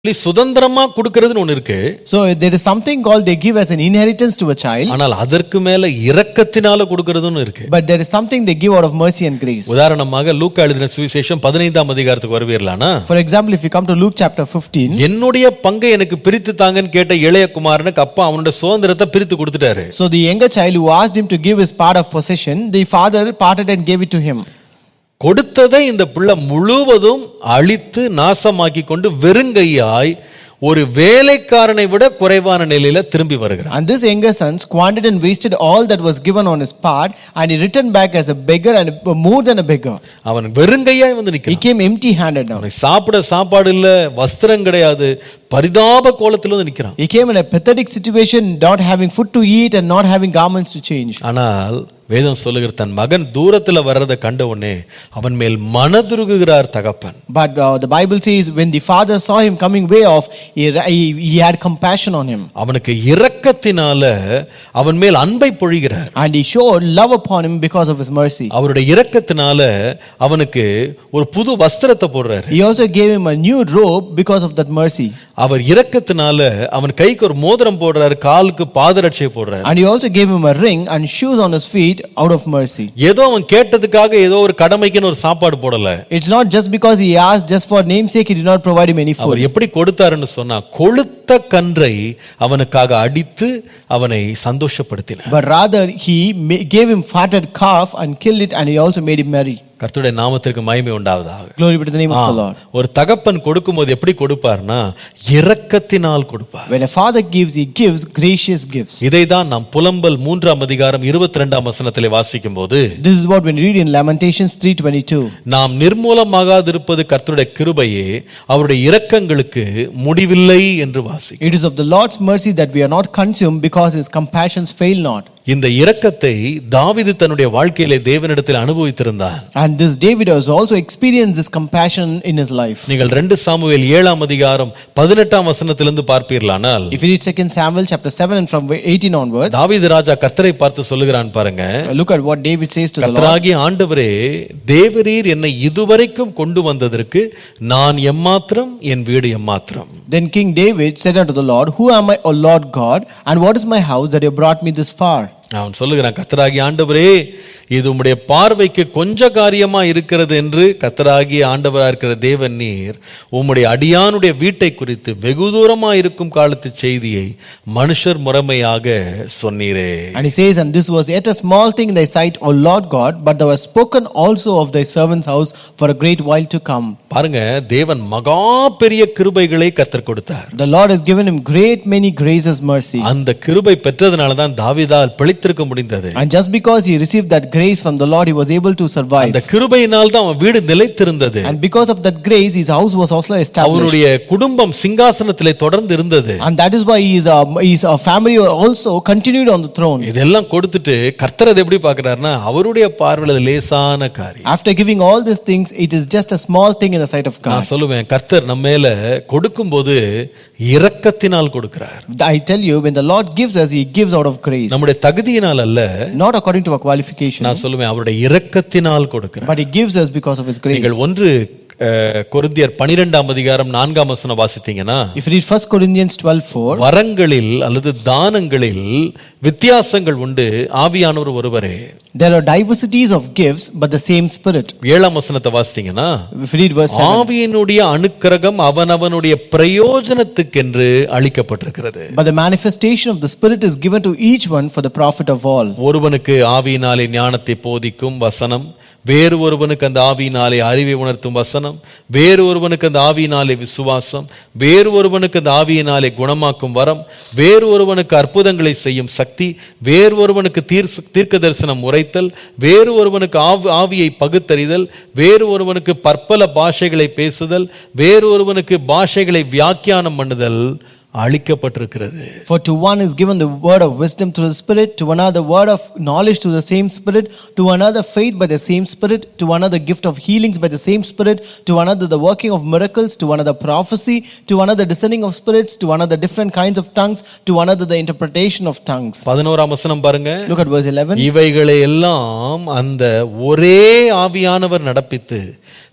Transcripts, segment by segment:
சொல்லி சுதந்திரமா கொடுக்கறதுன்னு ஒண்ணு இருக்கு So there is something called they give as an inheritance to a child, ஆனால் அதற்கு மேல இரக்கத்தினால கொடுக்கறதுன்னு இருக்கு but there is something they give out of mercy and grace. உதாரணமாக லூக்கா எழுதின சுவிசேஷம் பதினைந்தாம் அதிகாரத்துக்கு வருவீர்களானா For example, if you come to Luke chapter 15, என்னுடைய பங்கை எனக்கு பிரித்து தாங்கன்னு கேட்ட இளைய குமாரனுக்கு அப்பா அவனோட சுதந்திரத்தை பிரித்து கொடுத்துட்டாரு so the younger child who asked him to give his part of possession, the father parted and gave it to him. கொடுத்ததை இந்த பிள்ளை முழுவதும் அழித்து நாசமாக்கி கொண்டு வெறுங்கையாய் ஒரு வேலைக்காரனை விட குறைவான நிலையில திரும்பி வருகிறான் And this younger son squandered and wasted all that was given on his part, and he returned back as a beggar and more than a beggar. அவன் வெறுங்கையாய் வந்து He நிக்கிறான் came empty handed now. அவனுக்கு சாப்பிட சாப்பாடு இல்ல வஸ்திரம் கிடையாது பரிதாப கோலத்துல வந்து நிக்கிறான் He came in a pathetic situation, not having food to eat and not having garments to change. ஆனால் வேதம் சொல்லுகிற தன் மகன் தூரத்துல வர்றதை கண்ட உடனே அவன் மேல் மனதுருகுகிறார் தகப்பன் But uh, the Bible says when the father saw him coming way off, he, he, he had compassion on him. அவனுக்கு இரக்கத்தினால அவன் மேல் அன்பை பொழிகிறார் And he showed love upon him because of his mercy. அவருடைய இரக்கத்தினால அவனுக்கு ஒரு புது வஸ்திரத்தை போடுறாரு He also gave him a new robe because of that mercy. அவர் இரக்கத்தினால அவன் கைக்கு ஒரு மோதிரம் போடுறாரு காலுக்கு பாதரட்சை போடுறாரு And he also gave him a ring and shoes on his feet out of mercy. ஏதோ அவன் கேட்டதுக்காக ஏதோ ஒரு கடமைக்குன்னு ஒரு சாப்பாடு போடல It's not just because he asked, just for namesake, he did not provide him any food. அவர் எப்படி கொடுத்தாருன்னு சொன்னா கொழுத்த கன்றை அவனுக்காக அடித்து அவனை சந்தோஷப்படுத்தினார் But rather, he ma- gave him fatted calf and killed it, and he also made him merry. கர்த்தருடைய நாமத்திற்கு மகிமை உண்டாவதாக Glory be to the name of the Lord. ஒரு தகப்பன் கொடுக்கும்போது எப்படி கொடுப்பார்னா இரக்கத்தினால் கொடுப்பார் When a father gives, he gives gracious gifts. இதை தான் நாம் புலம்பல் மூன்றாம் அதிகாரம் இருபத்தி ரெண்டாம் வசனத்திலே வாசிக்கும் போது This is what when we read in Lamentations 3:22. நாம் நிர்மூலமாகாதிருப்பது கர்த்தருடைய கிருபையே அவருடைய இரக்கங்களுக்கு முடிவில்லை என்று வாசி It is of the Lord's mercy that we are not consumed because his compassions fail not. இந்த இரக்கத்தை தாவீது தன்னுடைய வாழ்க்கையிலே தேவனிடத்தில் அனுபவித்திருந்தார் And this David has also experienced this compassion in his life. நீங்கள் ரெண்டு சாமுவேல் ஏழாம் அதிகாரம் பதினெட்டாம் வசனத்திலிருந்து பார்ப்பீர்களானால் If you read 2 Samuel chapter 7 and from 18 onwards, தாவீது ராஜா கர்த்தரை பார்த்து சொல்லுகிறான் பாருங்க look at what David says to the Lord. கர்த்தராகிய ஆண்டவரே தேவரீர் என்னை இதுவரைக்கும் கொண்டு வந்ததற்கு நான் எம்மாத்திரம் என் வீடு எம்மாத்திரம் Then King David said unto the Lord, Who am I, O Lord God, and what is my house that you brought me this far? அவன் சொல்லுகிறான் கர்த்தராகிய ஆண்டவரே இது உம்முடைய பார்வைக்கு கொஞ்ச காரியமா இருக்கிறது என்று கர்த்தராகிய ஆண்டவரா இருக்கிற தேவன் நீர் உம்முடைய அடியானுடைய வீட்டை குறித்து வெகு தூரமா இருக்கும் காலத்து செய்தியை மனுஷர் முறைமையாக சொன்னீரே And he says, And this was yet a small thing in thy sight, O Lord God, but thou hast spoken also of thy servant's house for a great while to come. பாருங்க தேவன் மகா பெரிய கிருபைகளை கர்த்தர் கொடுத்தார் The Lord has given him great many graces, mercy. அந்த கிருபை பெற்றதுனால தான் தாவீதால் பிழைத்திருக்க முடிந்தது And just because he received that grace from the Lord, he was able to survive. அந்த கிருபையினால் தான் அவன் வீடு நிலைத்திருந்தது And because of that grace, his house was also established. அவனுடைய குடும்பம் சிங்காசனத்திலே தொடர்ந்து இருந்தது And that is why his, uh, his uh, family also continued on the throne. இதெல்லாம் கொடுத்துட்டு கர்த்தர் அதை எப்படி பார்க்கிறாருன்னா அவருடைய பார்வையில் அது லேசான காரியம் After giving all these things, it is just a small thing in the sight of God. நான் சொல்லுவேன் கர்த்தர் நம்ம மேல கொடுக்கும்போது இரக்கத்தினால் கொடுக்கிறார் I tell you, when the Lord gives us, He gives out of grace, நம்முடைய தகுதியினால் அல்ல not according to our qualification, நான் சொல்லுவேன் அவருடைய இரக்கத்தினால் கொடுக்கிறார் but He gives us because of His grace. நீங்கள் ஒன்று அஹ், கொரிந்தியர் பனிரெண்டாம் அதிகாரம் நான்காம் வசனம் வாசித்தீங்கன்னா If you read 1 Corinthians 12 வரங்களில் அல்லது தானங்களில் வித்தியாசங்கள் உண்டு ஆவியானவர் ஒருவரே there are diversities of gifts, but the same Spirit. ஏழாம் வசனத்தை வாசித்தீங்கன்னா If you read verse 7, ஆவியினுடைய அணுக்கரகம் அவனவனுடைய பிரயோஜனத்துக்கென்று அளிக்கப்பட்டிருக்கிறது but the manifestation of the Spirit is given to each one for the profit of all. ஒருவனுக்கு ஆவியினாலே ஞானத்தை போதிக்கும் வசனம் வேறு ஒருவனுக்கு அந்த ஆவியினாலே அறிவை உணர்த்தும் வசனம் வேறு ஒருவனுக்கு அந்த ஆவியினாலே விசுவாசம் வேறு ஒருவனுக்கு அந்த ஆவியினாலே குணமாக்கும் வரம் வேறு ஒருவனுக்கு அற்புதங்களை செய்யும் சக்தி வேறு ஒருவனுக்கு தீர் தீர்க்க தரிசனம் உரைத்தல் வேறு ஒருவனுக்கு ஆவி ஆவியை பகுத்தறிதல் வேறு ஒருவனுக்கு பற்பல பாஷைகளை பேசுதல் வேறு ஒருவனுக்கு பாஷைகளை வியாக்கியானம் பண்ணுதல் அளிக்கப்பட்டிருக்கிறது For to one is given the word of wisdom through the Spirit, to another word of knowledge through the same Spirit, to another faith by the same Spirit, to another gift of healings by the same Spirit, to another the working of miracles, to another prophecy, to another discerning of spirits, to another different kinds of tongues, to another the interpretation of tongues. பதினோராம் வசனம் பாருங்க Look at verse 11. இவைகளை எல்லாம் அந்த ஒரே ஆவியானவர் நடப்பித்து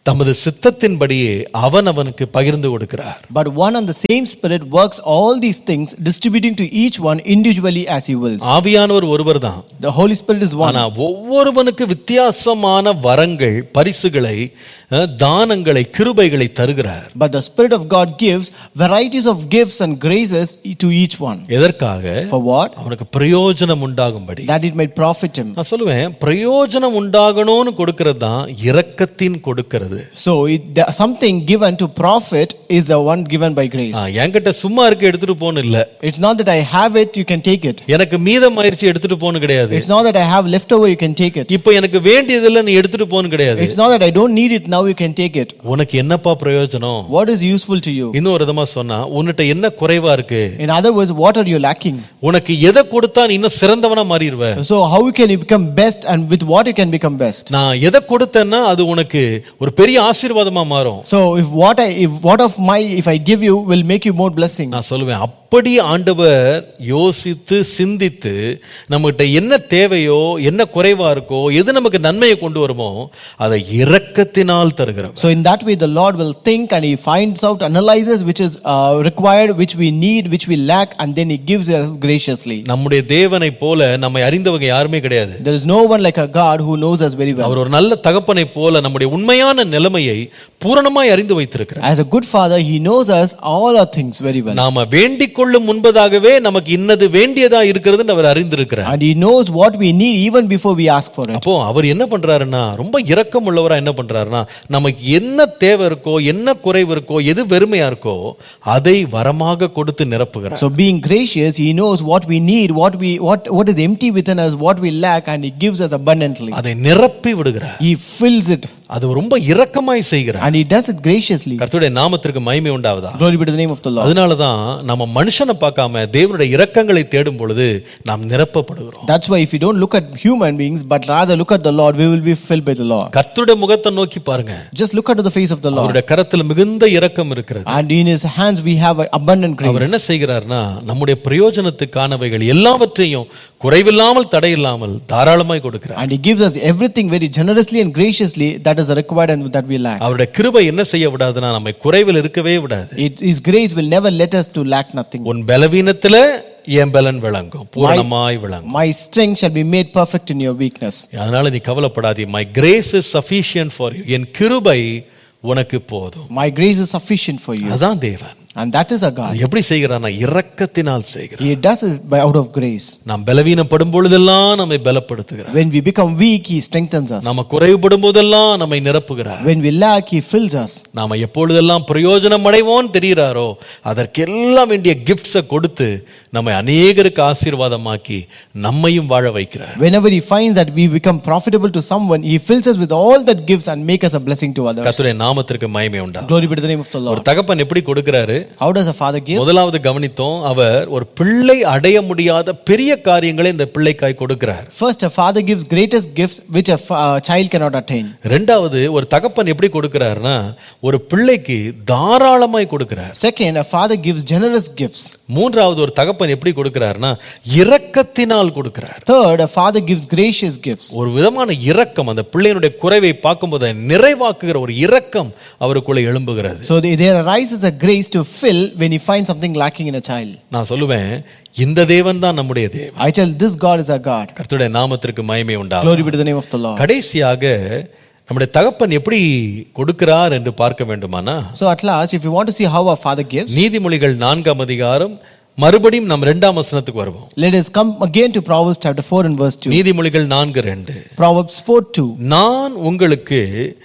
தமது சித்தத்தின்படியே அவன் அவனுக்கு பகிர்ந்து கொடுக்கிறார் But one and the same Spirit works all these things, distributing to each one individually as He wills. ஆவியானவர் ஒருவர் தான் The Holy Spirit is one. ஆனா ஒவ்வொருவனுக்கு வித்தியாசமான வரங்கள் பரிசுகளை அஹ், தானங்களை கிருபைகளை தருகிறார் But the Spirit of God gives varieties of gifts and graces to each one. எதற்காக For what? அவனுக்கு பிரயோஜனம் உண்டாகும்படி That it might profit him. நான் சொல்லுவேன் பிரயோஜனம் உண்டாகணும்னு கொடுக்கிறது தான் இரக்கத்தின் கொடுக்கிறது So it, the, something given to profit is the one given by grace. ஆ, என்கிட்ட சும்மா இருக்க எடுத்துட்டு போன்னு இல்ல It's not that I have it, you can take it. எனக்கு மீதம் ஆயிடுச்சு எடுத்துட்டு போன்னு கிடையாது It's not that I have leftover, you can take it. இப்போ எனக்கு வேண்டியதில்லை நீ எடுத்துட்டு போன்னு கிடையாது It's not that I don't need it now, you can take it. உனக்கு என்னப்பா பிரயோஜனம் What is useful to you? இன்னும் ஒரு விதமா சொன்னா உன்கிட்ட என்ன குறைவா இருக்கு In other words, what are you lacking? உனக்கு எதை கொடுத்தா நீ இன்னும் சிறந்தவனா மாறிடுவ So how can you become best and with what you can become best? நான் எதை கொடுத்தேன்னா அது உனக்கு ஒரு பெரிய ஆசீர்வாதமா மாறும் So if what I if what of my if I give you will make you more blessing. நான் சொல்லுவேன் அப்படி ஆண்டவர் யோசித்து சிந்தித்து நம்மகிட்ட என்ன தேவையோ என்ன குறைவா இருக்கோ எது நமக்கு நன்மையை கொண்டு வருமோ அதை இரக்கத்தினால் தருகிறவர் So in that way the Lord will think and he finds out analyzes which is uh, required which we need which we lack and then he gives us graciously. நம்முடைய தேவனை போல நம்மை அறிந்தவங்க யாருமே கிடையாது There is no one like a God who knows us very well. அவர் ஒரு நல்ல தகப்பனை போல நம்முடைய உண்மையான நிலைமையை பூரணமாய் அறிந்து வைத்திருக்கிறார் As a good father he knows us all our things very well. நாம வேண்டிக் கொள்ளும் முன்பதாகவே நமக்கு இன்னது வேண்டியதா இருக்கிறதுன்னு அவர் அறிந்திருக்கிறார் And he knows what we need even before we ask for it. அப்போ அவர் என்ன பண்றாருன்னா ரொம்ப இரக்கம் உள்ளவரா என்ன பண்றாருன்னா நமக்கு என்ன தேவை இருக்கோ என்ன குறைவு இருக்கோ எது வெறுமையா இருக்கோ அதை வரமாக கொடுத்து நிரப்புகிறார் So being gracious, he knows what we need, what we what what is empty within us, what we lack, and he gives us abundantly. அதை நிரப்பி விடுகிறார் He fills it அது ரொம்ப இரக்கமாய் செய்கிறார் and he does it graciously. கர்த்தருடைய நாமத்திற்கு மகிமை உண்டாவதா Glory be to the name of the Lord. அதனாலதான் நம்ம மனுஷனை பார்க்காம தேவனுடைய இரக்கங்களை தேடும் பொழுது நாம் நிரப்பப்படுகிறோம் That's why if you don't look at human beings, but rather look at the Lord, we will be filled by the Lord. கர்த்தருடைய முகத்தை நோக்கி பாருங்க Just look unto the face of the Lord. அவருடைய கரத்தில் மிகுந்த இரக்கம் இருக்கிறது And in his hands we have abundant our grace. என்ன செய்கிறார்னா நம்முடைய பிரயோஜனத்துக்கானவைகள் எல்லாவற்றையும் குறைவில்லாமல் தடையில்லாமல் தாராளமாய் கொடுக்கிறார் And he gives us everything very generously and graciously that is required and that we lack. அவருடைய கிருபை என்ன செய்ய விடாதுன்னா நம்மை குறைவில் இருக்கவே விடாது It, his grace will never let us to lack nothing. உன் பலவீனத்துல என் பலன் விளங்கும் பூரணமாய் விளங்கும் My strength shall be made perfect in your weakness. அதனால நீ கவலைப்படாதே my grace is sufficient for you என் கிருபை உனக்கு போதும் My grace is sufficient for you. அதான் தேவன் And that is a God. அது எப்படி செய்கிறான்னா இரக்கத்தினால் செய்கிறார் He does it by out of grace. நாம் பலவீனப்படும் பொழுதெல்லாம் நம்மை பலப்படுத்துகிறார் When we become weak, He strengthens us. நம்ம குறைவுபடும் போதெல்லாம் நம்மை நிரப்புகிறார் When we lack, He fills us. நாம எப்பொழுதெல்லாம் பிரயோஜனம் அடைவோன்னு தெரிகிறாரோ அதற்கெல்லாம் வேண்டிய கிஃப்ட்ஸை கொடுத்து நம்மை அநேகருக்கு ஆசீர்வாதமாக்கி நம்மையும் வாழ வைக்கிறார் Whenever He finds that we become profitable to someone, He fills us with all that gives and make us a blessing to others. கர்த்தருடைய நாமத்திற்கு மகிமை உண்டா Glory be to the name of the ஒரு Lord. தகப்பன் எப்படி கொடுக்கிறாரு How does a father give? முதலாவது கவனித்தோம் அவர் ஒரு பிள்ளை அடைய முடியாத பெரிய காரியங்களை இந்த பிள்ளைக்காய் கொடுக்கிறார் First, a father gives greatest gifts which a fa- uh, child cannot attain. ரெண்டாவது ஒரு தகப்பன் எப்படி கொடுக்கிறாருன்னா ஒரு பிள்ளைக்கு தாராளமாய் கொடுக்கிறார் Second, a father gives generous gifts. மூன்றாவது ஒரு தகப்பன் எப்படி கொடுக்கிறாருன்னா இரக்கத்தினால் கொடுக்கிறார் Third, a father gives gracious gifts. ஒரு விதமான இரக்கம் அந்த பிள்ளையினுடைய குறைவை பார்க்கும்போது அதை நிறைவாக்குகிற ஒரு இரக்கம் அவருக்குள்ள எழும்புகிறது So the- there arises a grace to fill when he finds something lacking in a child. நான் சொல்லுவேன் இந்த தேவன் தான் நம்முடைய தேவன் I tell this God is our God. கர்த்தருடைய நாமத்திற்கு மகிமை உண்டா Glory be to the name of the Lord. கடைசியாக நம்முடைய தகப்பன் எப்படி கொடுக்கிறார் என்று பார்க்க வேண்டுமானா So at last, if you want to see how our Father gives, நீதிமொழிகள் நான்காம் அதிகாரம் மறுபடியும் நம் இரண்டாம் வசனத்துக்கு வருவோம் let us come again to Proverbs chapter 4 and verse 2. நீதிமொழிகள் நான்கு ரெண்டு Proverbs 4 2. நான் உங்களுக்கு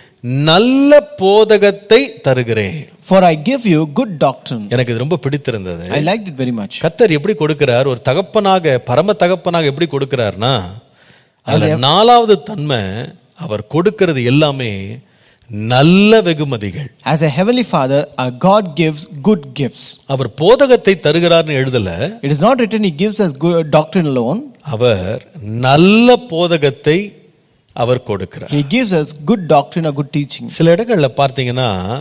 நல்ல போதகத்தை தருகிறேன் For I give you good doctrine. எனக்கு இது ரொம்ப பிடித்திருந்தது I liked it very much. கர்த்தர் எப்படி கொடுக்கிறார் ஒரு தகப்பனாக பரம தகப்பனாக எப்படி கொடுக்கிறார்னா அதுல நாலாவது தன்மை அவர் கொடுக்கிறது எல்லாமே நல்ல வெகுமதிகள் As a heavenly Father, our God gives good gifts. அவர் போதகத்தை தருகிறார்னு எழுதல It is not written He gives us good doctrine alone. அவர் நல்ல போதகத்தை அவர் கொடுக்கிறார் He gives us good doctrine or good teaching. சில இடங்கள்ல பார்த்தீங்கன்னா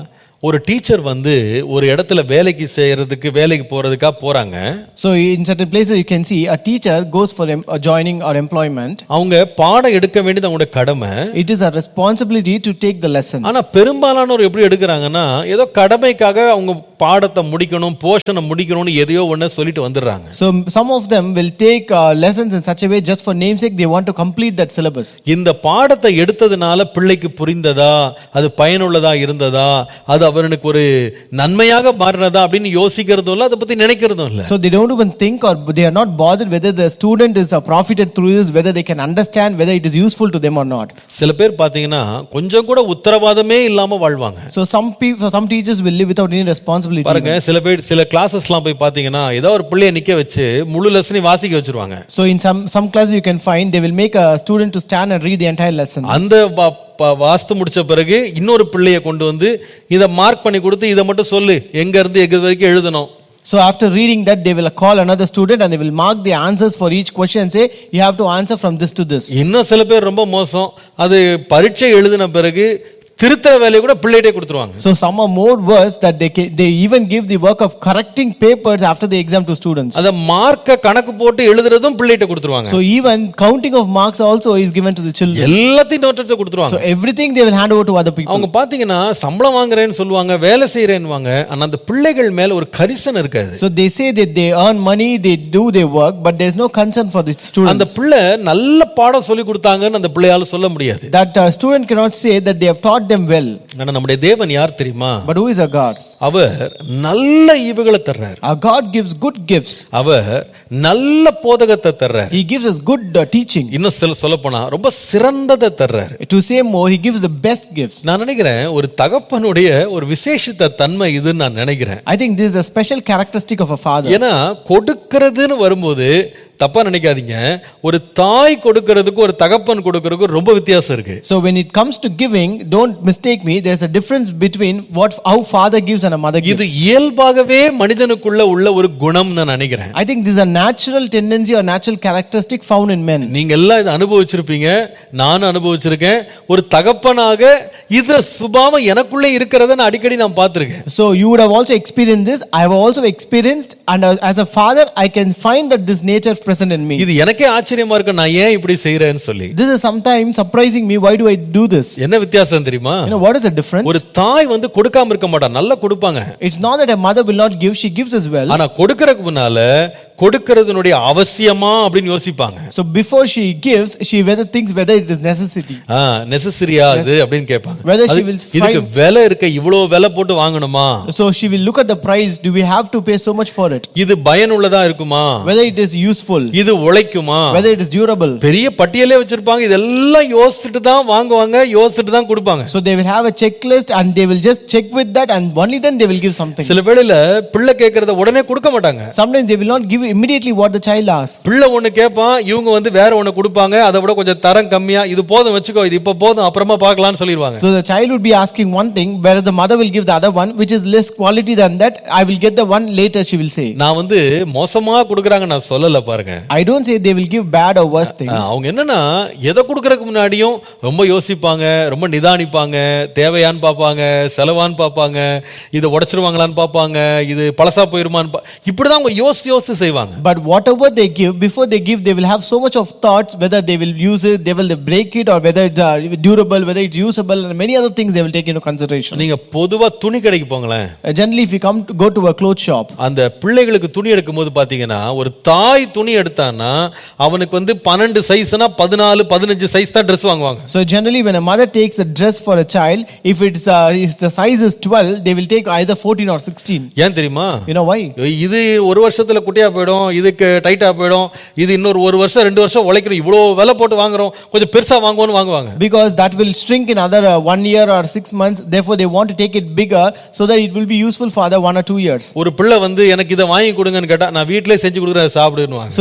ஒரு டீச்சர் வந்து ஒரு இடத்துல வேலைக்கு செய்யறதுக்கு வேலைக்கு போறதுக்காக போறாங்க So in certain places you can see a teacher goes for em- uh, joining or employment. அவங்க பாடம் எடுக்க வேண்டியது அவங்களோட கடமை It is a responsibility to take the lesson. ஆனா பெரும்பாலானோர் எப்படி எடுக்கிறாங்கன்னா ஏதோ கடமைக்காக அவங்க பாடத்தை முடிக்கணும் போஷனை முடிக்கணும்னு எதையோ ஒண்ணு சொல்லிட்டு வந்துடுறாங்க So some of them will take uh, lessons in such a way just for namesake they want to complete that syllabus. இந்த பாடத்தை எடுத்ததுனால பிள்ளைக்கு புரிந்ததா அது பயனுள்ளதா இருந்ததா அது அவனுக்கு ஒரு நன்மையாக மாறினதா அப்படின்னு யோசிக்கிறதும் இல்லை அதை பத்தி நினைக்கிறதும் இல்லை So they don't even think or they are not bothered whether the student is uh, profited through this, whether they can understand whether it is useful to them or not. சில பேர் பாத்தீங்கன்னா கொஞ்சம் கூட உத்தரவாதமே இல்லாம வாழ்வாங்க So some people, some teachers will live without any responsibility. பாருங்க சில பேர் சில கிளாஸஸ்லாம் போய் பாத்தீங்கன்னா ஏதோ ஒரு பிள்ளைய நிக்க வச்சு முழு லெசனையும் வாசிக்க வச்சிருவாங்க So in some some classes you can find they will make a student to stand and read the entire lesson. அந்த வா- ப- வாஸ்து முடிச்ச பிறகு இன்னொரு பிள்ளைய கொண்டு வந்து இதை மார்க் பண்ணி கொடுத்து இதை மட்டும் சொல்லு எங்க இருந்து எங்க வரைக்கும் எழுதணும் So after reading that, they will call another student and they will mark the answers for each question and say, you have to answer from this to this. இன்னும் சில பேர் ரொம்ப மோசம் அது பரீட்சை எழுதின பிறகு திருத்தற வேலையை கூட பிள்ளைகிட்டே கொடுத்துருவாங்க So some are more worse that they ca- they even give the work of correcting papers after the exam to students. அத மார்க்க கணக்கு போட்டு எழுதுறதும் பிள்ளைகிட்ட கொடுத்துருவாங்க So even counting of marks also is given to the children. எல்லாத்தையும் நோட்டத்தை கொடுத்துருவாங்க So everything they will hand over to other people. அவங்க பாத்தீங்கன்னா சம்பளம் வாங்குறேன்னு சொல்லுவாங்க வேலை செய்யறேன்னுவாங்க ஆனா அந்த பிள்ளைகள் மேல ஒரு கரிசனை இருக்காது So they say that they earn money, they do their work, but there's no concern for the அந்த students. பிள்ளை நல்ல பாடம் சொல்லி கொடுத்தாங்கன்னு அந்த பிள்ளையால சொல்ல முடியாது That uh, student cannot say that they have taught them well. ஆனா நம்முடைய தேவன் யார் தெரியுமா But who is our God? அவர் நல்ல ஈவுகளை தர்றார் Our God gives good gifts. அவர் நல்ல போதகத்தை தர்றார் He gives us good uh, teaching. இன்னும் சொல்ல சொல்ல போனா ரொம்ப சிறந்ததை தர்றார் To say more, He gives the best gifts. நான் நினைக்கிறேன் ஒரு தகப்பனுடைய ஒரு விசேஷித்த தன்மை இதுன்னு நான் நினைக்கிறேன் I think this is a special characteristic of a father. ஏன்னா கொடுக்கிறதுன்னு வரும்போது தப்பா நினைக்காதீங்க ஒரு தாய் கொடுக்கிறதுக்கு ஒரு தகப்பன் கொடுக்கிறதுக்கு ரொம்ப வித்தியாசம் இருக்கு So when it comes to giving, don't mistake me. There's a difference between what how father gives and a mother இது gives. இயல்பாகவே மனிதனுக்குள்ள உள்ள ஒரு குணம் நான் நினைக்கிறேன் I think this is a natural tendency or natural characteristic found in men. நீங்க எல்லாம் இதை அனுபவிச்சிருப்பீங்க நானும் அனுபவிச்சிருக்கேன் ஒரு தகப்பனாக இது சுபாவம் எனக்குள்ளே இருக்கிறத நான் அடிக்கடி நான் பார்த்திருக்கேன் So you would have also experienced this. I have also experienced, and uh, as a father, I can find that this nature present in me. இது எனக்கே ஆச்சரியமா இருக்கு நான் ஏன் இப்படி செய்யறேன்னு சொல்லி This is sometimes surprising me. Why do I do this? என்ன வித்தியாசம் தெரியுமா You know what is the difference? ஒரு தாய் வந்து கொடுக்காம இருக்க மாட்டா நல்லா கொடுப்பாங்க It's not that a mother will not give; she gives as well. ஆனா கொடுக்கறதுக்கு முன்னால கொடுக்கறதுனுடைய அவசியமா அப்படின்னு யோசிப்பாங்க So before she gives, she whether thinks whether it is necessity. நெசசரியா இது அப்படின்னு கேட்பாங்க Whether she அது- will இதுக்கு விலை இருக்க இவ்வளவு விலை போட்டு வாங்கணுமா So she will look at the price. Do we have to pay so much for it? இது பயனுள்ளதா இருக்குமா Whether it is useful, இது உழைக்குமா whether it is durable. பெரிய பட்டியலே வச்சிருப்பாங்க இதெல்லாம் யோசிச்சுட்டு தான் வாங்குவாங்க யோசிச்சுட்டு தான் கொடுப்பாங்க So they will have a checklist and they will just check with that and only then they will give something. சில வேளையில பிள்ளை கேட்கறத உடனே கொடுக்க மாட்டாங்க Sometimes they will not give immediately what the child asks. பிள்ளை ஒண்ணு கேட்பான் இவங்க வந்து வேற ஒண்ணு கொடுப்பாங்க அதை விட கொஞ்சம் தரம் கம்மியா இது போதும் வச்சுக்கோ இது இப்ப போதும் அப்புறமா பார்க்கலாம்னு சொல்லிடுவாங்க So the child would be asking one thing, whereas the mother will give the other one, which is less quality than that. I will get the one later, she will say. நான் வந்து மோசமா கொடுக்குறாங்க நான் சொல்லல பாருங்க I don't say they will give bad or worse things. ஆஹ், அவங்க என்னன்னா எதை கொடுக்கறதுக்கு முன்னாடியும் ரொம்ப யோசிப்பாங்க ரொம்ப நிதானிப்பாங்க தேவையான்னு பார்ப்பாங்க செலவான்னு பார்ப்பாங்க இதை உடைச்சிருவாங்களான்னு பார்ப்பாங்க இது பழசா போயிருமான்னு பா- இப்படிதான் அவங்க யோசிச்சு யோசிச்சு செய்வாங்க But whatever they give, before they give, they will have so much of thoughts whether they will use it, they will break it, or whether it's uh, durable, whether it's usable, and many other things they will take into consideration. நீங்க பொதுவா துணி கடைக்கு போங்களேன் Uh, generally, if you come to go to a clothes shop, அந்த பிள்ளைகளுக்கு துணி எடுக்கும் போது பாத்தீங்கன்னா ஒரு தாய் துணி எடுத்தான்னா அவனுக்கு வந்து பன்னெண்டு சைஸ்னா பதினாலு பதினஞ்சு சைஸ் தான் ட்ரெஸ் வாங்குவாங்க so generally, when a mother takes a dress for a child, if it's uh, if the size is 12, they will take either 14 or 16. ஏன் தெரியுமா You know why? இது ஒரு வருஷத்துல குட்டியா போயிடும் இதுக்கு டைட்டா போயிடும் இது இன்னொரு ஒரு வருஷம் ரெண்டு வருஷம் உழைக்கிறோம் இவ்வளோ விலை போட்டு வாங்குறோம் கொஞ்சம் பெருசா வாங்குவோம்னு வாங்குவாங்க Because that will shrink in other uh, one year or six months. Therefore, they want to take it bigger so that it will be useful for other one or two years. ஒரு பிள்ளை வந்து எனக்கு இதை வாங்கி கொடுங்கன்னு கேட்டா நான் வீட்டிலே செஞ்சு கொடுக்குறேன் அதை சாப்பிடுன்னுவாங்க So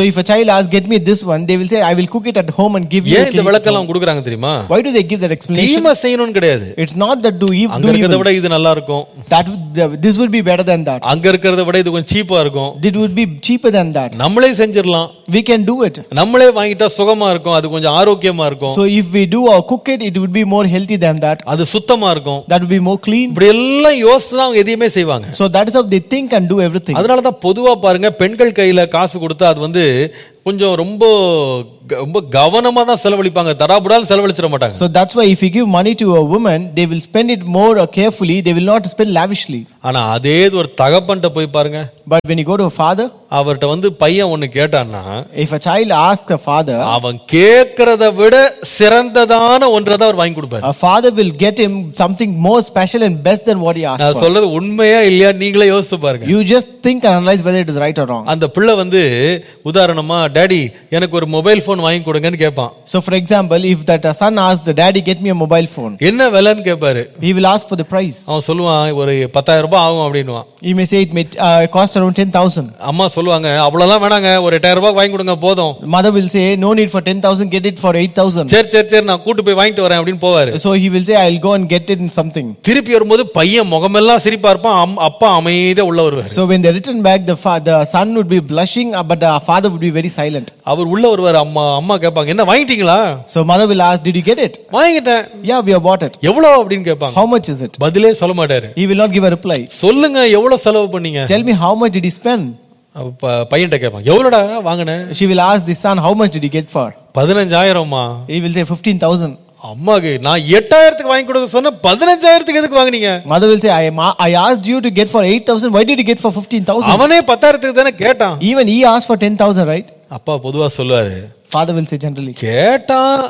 So if a child asks, get me this one, they will say, I will cook it at home and give you. ஏன் a இந்த cake." விளக்கெல்லாம் கொடுக்குறாங்க தெரியுமா Why do they give that explanation? தீமை செய்யணும்னு கிடையாது It's not that do, ev- அங்க do இருக்கிறத evil. விட இது நல்லா இருக்கும் That would- the- this will be better than that. அங்க இருக்கிறத விட இது கொஞ்சம் சீப்பா இருக்கும் It would be cheaper than that. நம்மளே செஞ்சிடலாம் We can do it. நம்மளே வாங்கிட்டா சுகமா இருக்கும் அது கொஞ்சம் ஆரோக்கியமா இருக்கும் So if we do or cook it, it would be more healthy than that. அது சுத்தமா இருக்கும் That would be more clean. இப்படி எல்லாம் யோசித்து தான் அவங்க எதையுமே செய்வாங்க So that is how they think and do everything. அதனாலதான் பொதுவா பாருங்க பெண்கள் கையில காசு கொடுத்தா அது வந்து கொஞ்சம் ரொம்ப க- ரொம்ப கவனமா தான் செலவழிப்பாங்க தடாபுடான்னு செலவழிச்சிட மாட்டாங்க So that's why if you give money to a woman, they will spend it more carefully. They will not spend lavishly. ஆனா அதே இது ஒரு தகப்பன்ட்ட போய் பாருங்க But when you go to a father, அவர்கிட்ட வந்து பையன் ஒண்ணு கேட்டான்னா if a child asks a father, அவன் கேட்கறத விட சிறந்ததான ஒன்றை தான் அவர் வாங்கி கொடுப்பாரு a father will get him something more special and best than what he asked நான் for. சொல்றது உண்மையா இல்லையா நீங்களே யோசித்து பாருங்க You just think and analyze whether it is right or wrong. அந்த பிள்ளை வந்து உதாரணமா டாடி எனக்கு ஒரு மொபைல் ஃபோன் வாங்கி கொடுங்கன்னு கேட்பான் So, for example, if that a son asks the daddy, get me a mobile phone, என்ன விலைன்னு கேட்பாரு he will ask for the price. அவன் சொல்லுவான் ஒரு பத்தாயிரம் ரூபாய் ஆகும் அப்படின்னுவான் He may say it may uh, cost around 10,000. அம்மா சொல்லுவாங்க அவ்வளவுலாம் வேணாங்க ஒரு எட்டாயிரம் ரூபாய் வாங்கி கொடுங்க போதும் Mother will say, no need for 10,000, get it for 8,000. சரி சரி சரி நான் கூட்டு போய் வாங்கிட்டு வரேன் அப்படின்னு போவாரு So he will say, I'll go and get it in something. திருப்பி வரும்போது பையன் முகமெல்லாம் சிரிப்பா இருப்பான் அம்- அப்பா அமைதியா உள்ள வருவாரு So when they return back, the, fa- the son would be blushing, uh, but the father would be very silent. அவர் உள்ள வருவாரு அம்மா அம்மா கேட்பாங்க என்ன வாங்கிட்டீங்களா So mother will ask, did you get it? வாங்கிட்டேன் Yeah, we have bought it. எவ்வளவு அப்படின்னு கேட்பாங்க How much is it? பதிலே சொல்ல மாட்டாரு He will not give a reply. சொல்லுங்க எவ்வளவு செலவு பண்ணீங்க Tell me how much did he spend? அப்ப ப- பையன்கிட்ட கேட்பான் எவ்வளோடா வாங்கினேன் She will ask the son, how much did you get for? பதினஞ்சாயிரம்மா He will say 15,000. அம்மாக்கு நான் எட்டாயிரத்துக்கு வாங்கி கொடுக்க சொன்ன பதினஞ்சாயிரத்துக்கு எதுக்கு வாங்குனீங்க Mother will say, I, am, I asked you to get for 8,000. Why did you get for 15,000? அவனே பத்தாயிரத்துக்கு தானே கேட்டான் Even he asked for 10,000, right? அப்பா பொதுவா சொல்லுவாரு Father will say generally. கேட்டான்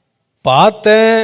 பார்த்தேன்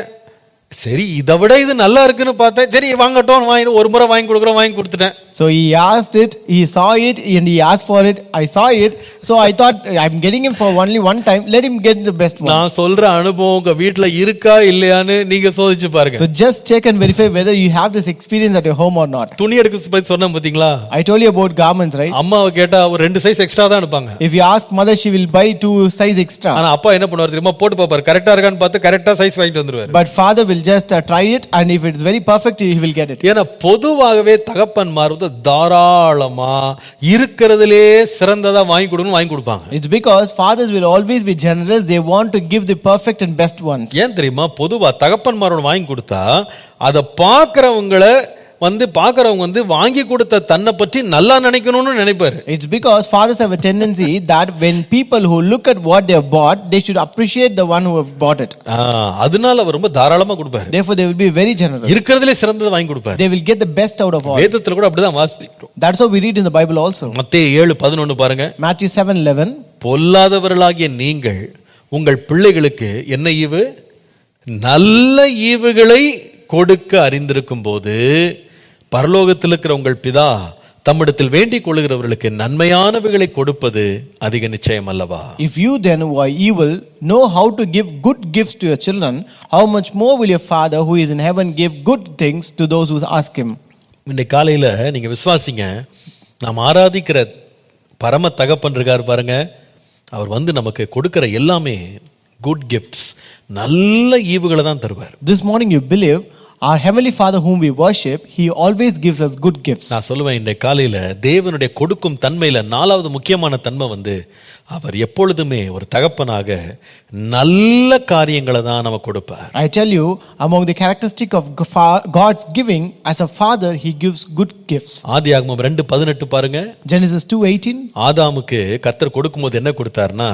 சரி இதை விட இது நல்லா இருக்குன்னு பார்த்தேன் சரி வாங்கட்டும் வாங்கி ஒரு முறை வாங்கி கொடுக்குறோம் வாங்கி கொடுத்துட்டேன் So he asked it, he saw it, and he asked for it. I saw it. So I thought, I'm getting him for only one time. Let him get the best one. நான் சொல்ற அனுபவம் உங்க வீட்டுல இருக்கா இல்லையான்னு நீங்க சோதிச்சு பாருங்க So just check and verify whether you have this experience at your home or not. துணி எடுக்க பத்தி சொன்னேன் பாத்தீங்களா I told you about garments, right? அம்மாவை கேட்டா ஒரு ரெண்டு சைஸ் எக்ஸ்ட்ரா தான் அனுப்பாங்க If you ask mother, she will buy two size extra. ஆனா அப்பா என்ன பண்ணுவார் தெரியுமா போட்டு பாப்பாரு கரெக்டா இருக்கான்னு பார்த்து கரெக்டா சைஸ் வாங்கிட்டு வந்துருவாரு But father will just uh, try it, and if it's very perfect, he will get it. ஏன்னா பொதுவாகவே தகப்பன்மார் வந்து தாராளமா இருக்கிறதுலே சிறந்ததா வாங்கி கொடுக்கணும் வாங்கி கொடுப்பாங்க It's because fathers will always be generous. They want to give the perfect and best ones. ஏன் தெரியுமா பொதுவா தகப்பன்மாரோட வாங்கி கொடுத்தா அதை பார்க்கறவங்கள வந்து பார்க்கறவங்க வந்து வாங்கி கொடுத்த தன்னை பற்றி நல்லா நினைக்கணும்னு நினைப்பாரு It's because fathers have a tendency that when people who look at what they have bought, they should appreciate the one who have bought it. ஆ, அதனால அவர் ரொம்ப தாராளமா கொடுப்பாரு Therefore, they will be very generous. இருக்கிறதுலே சிறந்ததை வாங்கி கொடுப்பாரு They will get the best out of all. வேதத்துல கூட அப்படிதான் வாசிக்கிறோம் That's how we read in the Bible also. மத்தேயு ஏழு பதினொன்னு பாருங்க Matthew 7 11. பொல்லாதவர்களாகிய நீங்கள் உங்கள் பிள்ளைகளுக்கு என்ன ஈவு நல்ல ஈவுகளை கொடுக்க அறிந்திருக்கும் போது பரலோகத்தில் இருக்கிற உங்கள் பிதா தம்மிடத்தில் வேண்டிக் கொள்கிறவர்களுக்கு நன்மையானவைகளை கொடுப்பது அதிக நிச்சயம் அல்லவா If you then, who are evil, know how to give good gifts to your children, how much more will your Father who is in heaven give good things to those who ask him? இன்னைக்கு காலையில நீங்க விசுவாசிங்க நாம் ஆராதிக்கிற பரம தகப்பன் இருக்கார் பாருங்க அவர் வந்து நமக்கு கொடுக்கிற எல்லாமே குட் கிஃப்ட்ஸ் நல்ல ஈவுகளை தான் தருவார் This morning you believe our Heavenly Father whom we worship, He always gives us good gifts. நான் சொல்லுவேன் இந்த காலையில தேவனுடைய கொடுக்கும் தன்மையில நாலாவது முக்கியமான தன்மை வந்து அவர் எப்பொழுதுமே ஒரு தகப்பனாக நல்ல காரியங்களை தான் நமக்கு கொடுப்பார் I tell you, among the characteristic of G- fa- God's giving, as a father, He gives good gifts. ஆதியாகமம் ரெண்டு பதினெட்டு பாருங்க Genesis 2:18. ஆதாமுக்கு கர்த்தர் கொடுக்கும்போது என்ன கொடுத்தார்னா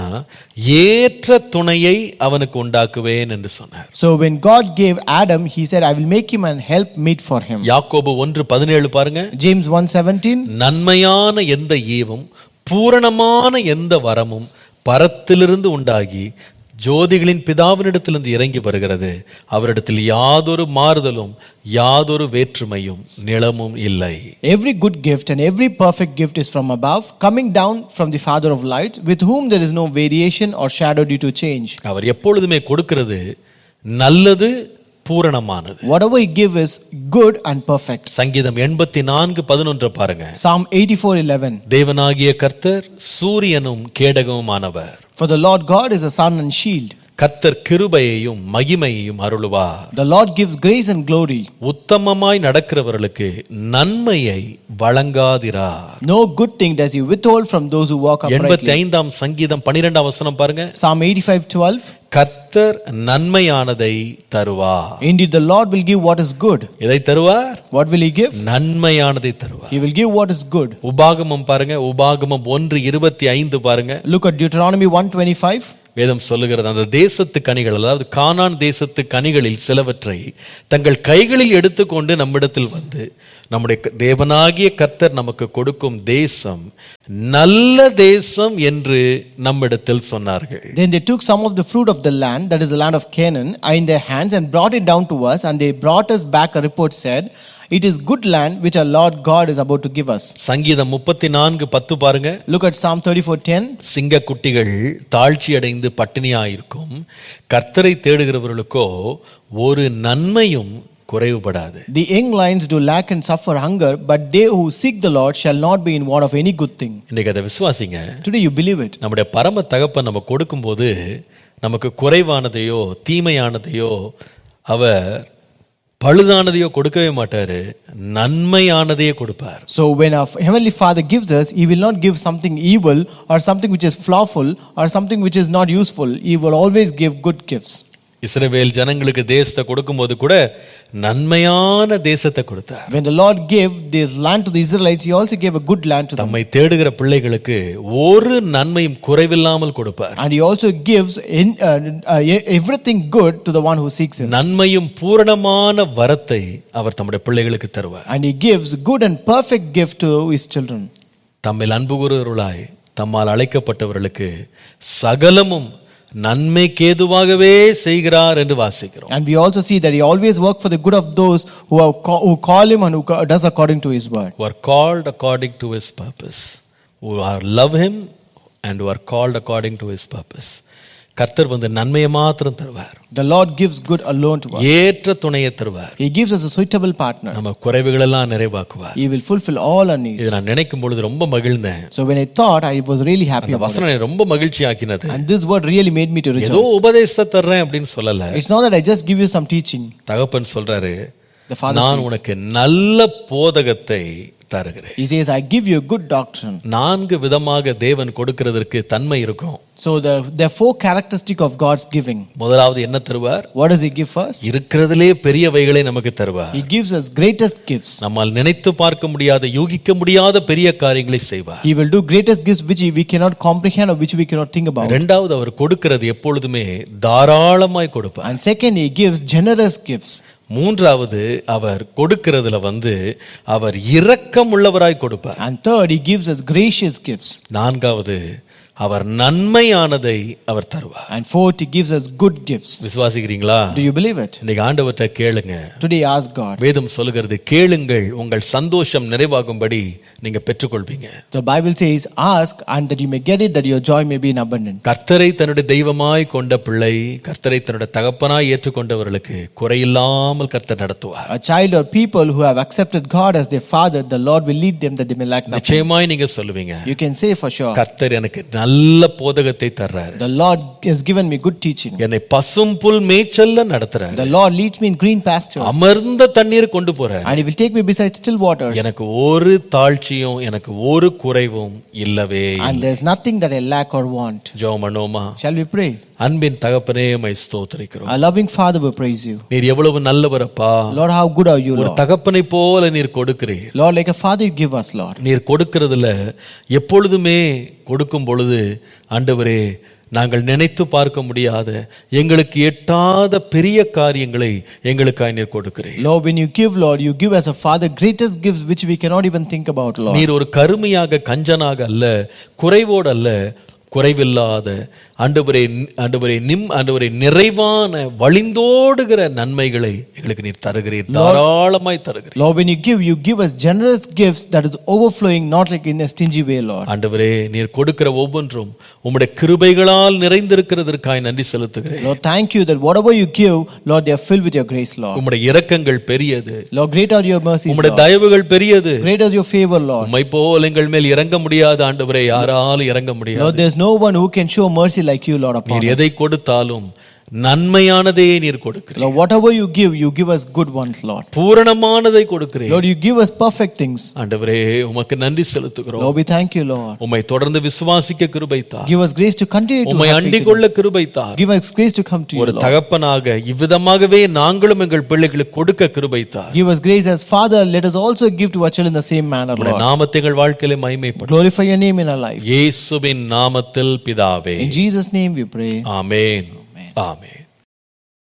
ஏற்ற துணையை அவனுக்கு உண்டாக்குவேன் என்று சொன்னார் So when God gave Adam, He said, "I will make him and help meet for him." யாக்கோபு ஒன்று பதினேழு பாருங்க James 1:17. நன்மையான எந்த ஈவும் பூரணமான எந்த வரமும் பரத்திலிருந்து உண்டாகி ஜோதிகளின் பிதாவினிடத்திலிருந்து இறங்கி வருகிறது அவரிடத்தில் யாதொரு மாறுதலும் யாதொரு வேற்றுமையும் நிலமும் இல்லை Every good gift and every perfect gift is from above, coming down from the Father of lights, with whom there is no variation or shadow due to change. அவர் எப்பொழுதுமே கொடுக்கிறது நல்லது பூரணமானது Whatever He gives is good and perfect. சங்கீதம் எண்பத்தி நான்கு பதினொன்று பாருங்க Psalm 84 11. தேவனாகிய கர்த்தர் சூரியனும் கேடகமுமானவர் For the Lord God is a sun and shield. கர்த்தர் கிருபையையும் மகிமையையும் அருளுவார் The Lord gives grace and glory. உத்தமமாய் நடக்கிறவர்களுக்கு நன்மையை வழங்காதிரார் No good thing does He withhold from those who walk எண்பத்தி uprightly. ஐந்தாம் சங்கீதம் பனிரெண்டாம் வசனம் பாருங்க Psalm 85 12. கர்த்தர் நன்மையானதை தருவார் Indeed, the Lord will give what is good. எதை தருவார் What will He give? நன்மையானதை தருவார் He will give what is good. உபாகமம் பாருங்க உபாகமம் ஒன்று இருபத்தி ஐந்து பாருங்க Look at Deuteronomy 125. வேதம் சொல்லுகிறது அந்த தேசத்து கனிகள் அதாவது கானான் தேசத்து கனிகளில் சிலவற்றை தங்கள் கைகளில் எடுத்துக்கொண்டு நம்மிடத்தில் வந்து நம்முடைய க- தேவனாகிய கர்த்தர் நமக்கு கொடுக்கும் தேசம் நல்ல தேசம் என்று நம்மிடத்தில் சொன்னார்கள் Then they took some of the fruit of the land, that is the land of Canaan, in their hands and brought it down to us, and they brought us back a report said, It is good land which our Lord God is about to give us. சங்கீதம் முப்பத்தி நான்கு பத்து பாருங்க Look at Psalm 34:10. சிங்கக்குட்டிகள் தாழ்ச்சி அடைந்து பட்டினியாயிருக்கும் கர்த்தரை தேடுகிறவர்களுக்கோ ஒரு நன்மையும் குறைவுபடாது The young lions do lack and suffer hunger, but they who seek the Lord shall not be in want of any good thing. இன்னைக்கு அதை விசுவாசிங்க Today you believe it. நம்முடைய பரம தகப்பன் நம்ம கொடுக்கும்போது நமக்கு குறைவானதையோ தீமையானதையோ அவர் பழுதானதையோ கொடுக்கவே மாட்டாரு நன்மையானதையே கொடுப்பார் So when our Heavenly Father gives us, He will not give something evil or something which is flawful or something which is not useful. He will always give good gifts. இஸ்ரவேல் ஜனங்களுக்கு தேசத்தை கொடுக்கும்போது கூட நன்மையான தேசத்தை கொடுத்தார் When the Lord gave this land to the Israelites, He also gave a good land to them. தம்மை தேடுகிற பிள்ளைகளுக்கு ஒரு நன்மையும் குறைவில்லாமல் கொடுப்பார் And He also gives in, uh, uh, e- everything good to the one who seeks Him. நன்மையும் பூரணமான வரத்தை அவர் தம்முடைய பிள்ளைகளுக்கு தருவார் And He gives good and perfect gift to His children. தம்மில் அன்பு கூறுவர்களாய் தம்மால் அழைக்கப்பட்டவர்களுக்கு சகலமும் நன்மைக்கேதுவாகவே செய்கிறார் என்று வாசிக்கிறோம் And we also see that He always works for the good of those who, have ca- who call Him and who ca- does according to His word. who are called according to his purpose who are love him and who are called according to his purpose கர்த்தர் வந்து நன்மையை மாத்திரம் தருவார் The Lord gives good alone to us. ஏற்ற துணையை தருவார் He gives us a suitable partner. நம்ம குறைவுகளெல்லாம் நிறைவாக்குவார் He will fulfill all our needs. இது நான் நினைக்கும் பொழுது ரொம்ப மகிழ்ந்தேன் So when I thought, I was really happy இந்த about it. வசனம் என்னை ரொம்ப மகிழ்ச்சி ஆக்கினது And this word really made me to ஏதோ rejoice. உபதேசத்தை தர்றேன் அப்படின்னு சொல்லல It's not that I just give you some teaching. தகப்பன் சொல்றாரு The Father நான் says, உனக்கு நல்ல போதகத்தை தருகிறேன் He says, I give you a good doctrine. நான்கு விதமாக தேவன் கொடுக்கிறதற்கு தன்மை இருக்கும் So the, there are four characteristics of God's giving. முதலாவது என்ன தருவார் What does He give first? இருக்கிறதுலே பெரியவைகளை நமக்கு தருவார் He gives us greatest gifts. நம்மால் நினைத்து பார்க்க முடியாத யூகிக்க முடியாத பெரிய காரியங்களை செய்வார் He will do greatest gifts which we cannot comprehend or which we cannot think about. இரண்டாவது அவர் கொடுக்கிறது எப்பொழுதுமே தாராளமாய் கொடுப்பார் And second, He gives generous gifts. மூன்றாவது அவர் கொடுக்கிறதுல வந்து அவர் இரக்கம் உள்ளவராய் கொடுப்பார் And third, He gives us gracious gifts. நான்காவது அவர் நன்மையானதை அவர் தருவார் And fourth, He gives us good gifts. விசுவாசிக்கிறீங்களா Do you believe it? இன்னைக்கு ஆண்டவர்கிட்ட கேளுங்க Today, ask God. வேதம் சொல்லுகிறது கேளுங்கள் உங்கள் சந்தோஷம் நிறைவாகும்படி நீங்க பெற்றுக்கொள்வீங்க The Bible says, Ask and that you may get it, that your joy may be in abundance. கர்த்தரை தன்னுடைய தெய்வமாய் கொண்ட பிள்ளை கர்த்தரை தன்னுடைய தகப்பனாய் ஏற்றுக்கொண்டவர்களுக்கு குறையில்லாமல் கர்த்தர் நடத்துவார் A child or people who have accepted God as their father, the Lord will lead them that they may lack nothing. நிச்சயமாய் நீங்க சொல்லுவீங்க You can say for sure, கர்த்தர் எனக்கு நல்ல போதகத்தை தர்றாரு The Lord has given me good teaching. என்னை பசும் புல் மேய்ச்சல்ல நடத்துறாரு The Lord leads me in green pastures, அமர்ந்த தண்ணீர் கொண்டு போறாரு and He will take me beside still waters. எனக்கு ஒரு தாழ்ச்சியும் எனக்கு ஒரு குறைவும் இல்லவே And there's nothing that I lack or want. ஜெபம் பண்ணுவோமா Shall we pray? அன்பின் தகப்பனே மை ஸ்தோத்திரிக்கிறோம் Our loving Father will praise you. நீர் எவ்வளவு நல்லவரப்பா Lord, how good are you, ஒரு Lord? தகப்பனை போல நீர் கொடுக்கிறீர் Lord, like a father, you give us, Lord. நீர் கொடுக்கிறதுல எப்பொழுதுமே கொடுக்கும் பொழுது ஆண்டவரே நாங்கள் நினைத்து பார்க்க முடியாத எங்களுக்கு எட்டாத பெரிய காரியங்களை எங்களுக்காய் நீர் கொடுக்கிறீர் Lord, when you give, Lord, you give as a father greatest gifts which we cannot even think about, Lord. நீர் ஒரு கருமையாக கஞ்சனாக அல்ல குறைவோடு அல்ல குறைவில்லாத ஆண்டவரே ஆண்டவரே நிம் ஆண்டவரே நிறைவான வழிந்தோடுகிற நன்மைகளை எங்களுக்கு நீர் தருகிறீர் தாராளமாய் தருகிறீர் Lord, when you give, you give us generous gifts that is overflowing, not like in a stingy way, Lord. ஆண்டவரே நீர் கொடுக்கிற ஒவ்வொன்றும் உம்முடைய கிருபைகளால் நிறைந்திருக்கிறதற்காய் நன்றி செலுத்துகிறேன் Lord, thank you that whatever you give, Lord, they are filled with your grace, Lord. உம்முடைய இரக்கங்கள் பெரியது Lord, great are your mercies, உம்முடைய Lord. தயவுகள் பெரியது Great is your favor, Lord. உம்மை போல் எங்கள் மேல் இறங்க முடியாத ஆண்டவரே யாராலும் இறங்க முடியாது Lord, there's no one who can show mercy like you, Lord, upon நீர் us. எதை கொடுத்தாலும் நன்மையானதையே நீர் கொடுக்கிறீர் Lord, whatever you give, you give us good ones, Lord. பூரணமானதை கொடுக்கிறீர் Lord, you give us perfect things. ஆண்டவரே உமக்கு நன்றி செலுத்துகிறோம் Lord, we thank you, Lord. உம்மை தொடர்ந்து விசுவாசிக்க கிருபை தார் Give us grace to continue to உம்மை have faith அண்டிக் in you. கொள்ள கிருபை தார் Give us grace to come to you, ஒரு Lord. தகப்பனாக இவ்விதமாகவே நாங்களும் எங்கள் பிள்ளைகளுக்கு கொடுக்க கிருபை தார் Give us grace as Father. Let us also give to our children the same manner, உம்முடைய Lord. நாமத்தை எங்கள் வாழ்க்கையில மகிமைப்படும் Glorify your name in our life. இயேசுவின் நாமத்தில் பிதாவே In Jesus' name we pray. Amen amen